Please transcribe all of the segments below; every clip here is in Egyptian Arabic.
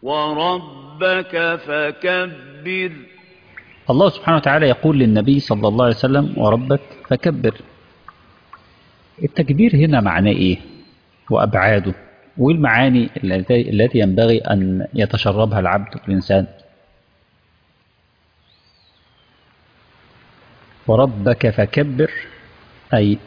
وربك فكبر الله سبحانه وتعالى يقول للنبي صلى الله عليه وسلم وربك فكبر التكبير هنا معناه ايه وابعاده والمعاني التي التي ينبغي ان يتشربها العبد الانسان وربك فكبر اي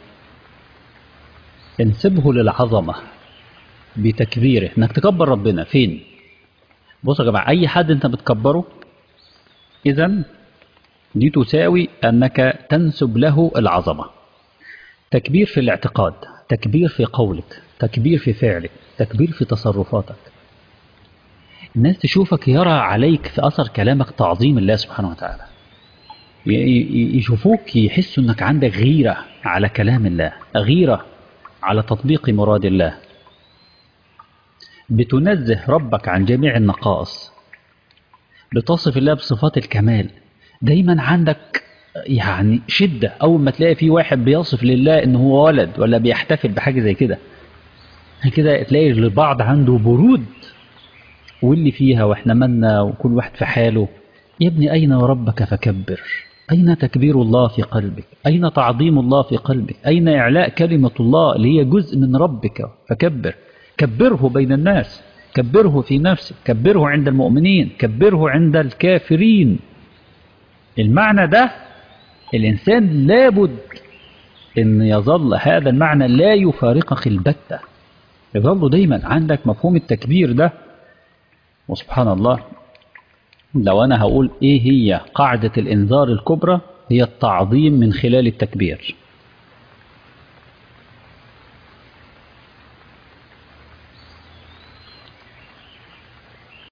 انسبه للعظمه بتكبيره انك تكبر ربنا فين بصوا يا جماعه اي حد انت بتكبره اذا دي تساوي انك تنسب له العظمه تكبير في الاعتقاد تكبير في قولك تكبير في فعلك تكبير في تصرفاتك الناس تشوفك يرى عليك في اثر كلامك تعظيم الله سبحانه وتعالى ي- ي- يشوفوك يحسوا انك عندك غيره على كلام الله غيره على تطبيق مراد الله بتنزه ربك عن جميع النقائص بتصف الله بصفات الكمال دايما عندك يعني شدة أول ما تلاقي في واحد بيصف لله إن هو ولد ولا بيحتفل بحاجة زي كده كده تلاقي البعض عنده برود واللي فيها واحنا منا وكل واحد في حاله يا ابني أين ربك فكبر أين تكبير الله في قلبك أين تعظيم الله في قلبك أين إعلاء كلمة الله اللي هي جزء من ربك فكبر كبره بين الناس كبره في نفسك كبره عند المؤمنين كبره عند الكافرين المعنى ده الإنسان لابد أن يظل هذا المعنى لا يفارقك البتة يظل دايما عندك مفهوم التكبير ده وسبحان الله لو أنا هقول إيه هي قاعدة الإنذار الكبرى هي التعظيم من خلال التكبير